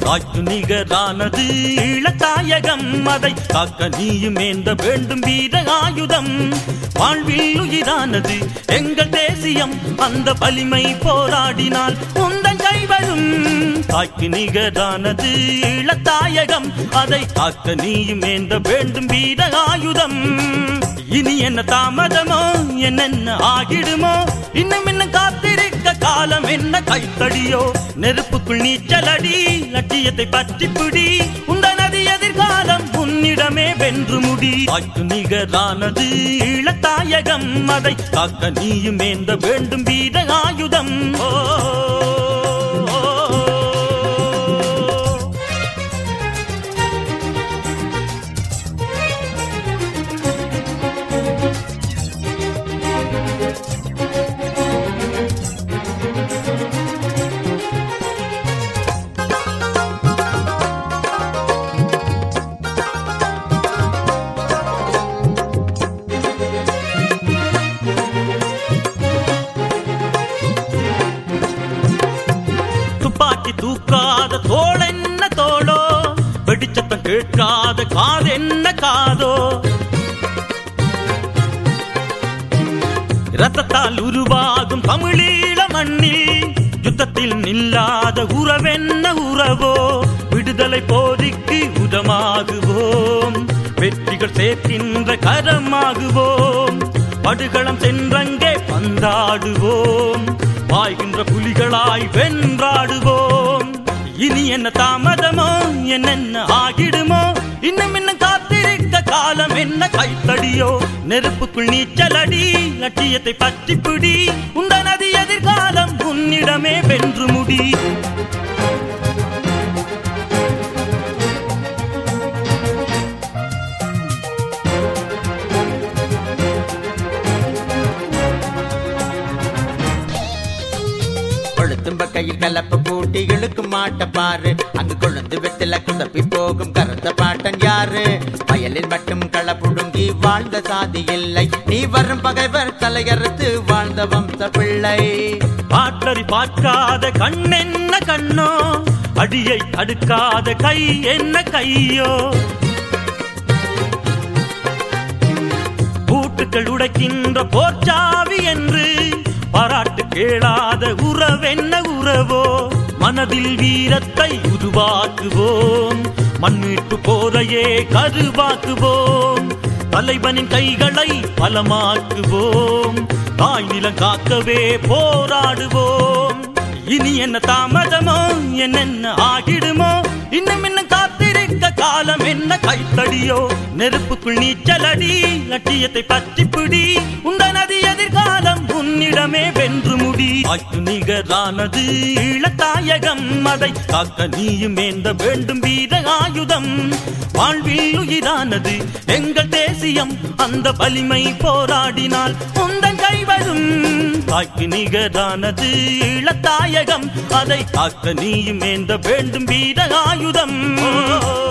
தாய்க்கு நிகரானது ஈழத்தாயகம் அதை காக்க நீயும் ஏந்த வேண்டும் வீர ஆயுதம் வாழ்வில் உயிரானது எங்கள் தேசியம் அந்த வலிமை போராடினால் உந்தன் கைவரும் தாய்க்கு நிகரானது ஈழத்தாயகம் அதை காக்க நீயும் ஏந்த வேண்டும் வீர ஆயுதம் இனி என்ன தாமதமோ என்னென்ன ஆகிடுமோ இன்னும் இன்னும் காத்திருக்க காலம் என்ன கைத்தடியோ நெருப்புக்குள் நீச்சலடி லட்சியத்தை பற்றி பிடி உந்த நதி எதிர்காலம் உன்னிடமே வென்று முடி தாய்க்கு நிகரானது ஈழத்தாயகம் அதை காக்க நீயும் ஏந்த வேண்டும் வீர ஆயுதம் ஓ துப்பாக்கி தூக்காத தோள் என்ன தோளோ வெடிச்சத்தம் கேட்காத காது என்ன காதோ ரத்தத்தால் உருவாகும் தமிழீழ மண்ணில் யுத்தத்தில் நில்லாத உறவென்ன உறவோ விடுதலை போரிக்கு உதமாகுவோம் வெற்றிகள் சேர்க்கின்ற கரமாகுவோம் படுகளம் சென்றங்கே பந்தாடுவோம் பாய்கின்ற புலிகளாய் வென்றாடுவோம் இனி என்ன தாமதமோ என்னென்ன ஆகிடுமோ இன்னும் இன்னும் காத்திருக்க காலம் என்ன கைத்தடியோ நெருப்புக்குள் நீச்சலடி லட்சியத்தை பற்றி பிடி உந்த நதி எதிர்காலம் உன்னிடமே வென்று முடி கொளுத்தும்ப கையில் கலப்பு பூட்டி இழுக்கும் மாட்ட பாரு அங்கு கொழுந்து வெத்தில குதப்பி போகும் கருத்த பாட்டன் யாரு வயலில் மட்டும் களப்புடுங்கி வாழ்ந்த சாதி இல்லை நீ வரும் பகைவர் தலையறுத்து வாழ்ந்த வம்ச பிள்ளை பாட்டறி பார்க்காத கண்ணென்ன கண்ணோ அடியை தடுக்காத கை என்ன கையோ பூட்டுக்கள் உடைக்கின்ற போர்ச்சாவி என்று பாராட்டு கேளாத உறவென்ன உறவோ மனதில் வீரத்தை உருவாக்குவோம் மண்மீட்பு போரையே கருவாக்குவோம் தலைவனின் கைகளை பலமாக்குவோம் தாய் நிலம் காக்கவே போராடுவோம் இனி என்ன தாமதமோ என்னென்ன ஆகிடுமோ இன்னும் இன்னும் காத்திருக்க காலம் என்ன கைத்தடியோ நெருப்புக்குள் நீச்சலடி லட்சியத்தை பற்றி பிடி உந்த நதி எதிர்காலம் உன்னிடமே வென்று முடி ஆய்க்கு நிகரானது ஈழத்தாயகம் அதை காக்க நீயும் ஏந்த வேண்டும் வீர ஆயுதம் வாழ்வில் உயிரானது எங்கள் தேசியம் அந்த வலிமை போராடினால் உந்தன் கைவரும் தாய்க்கு நிகரானது ஈழத்தாயகம் அதை காக்க நீயும் ஏந்த வேண்டும் வீர ஆயுதம் ஓ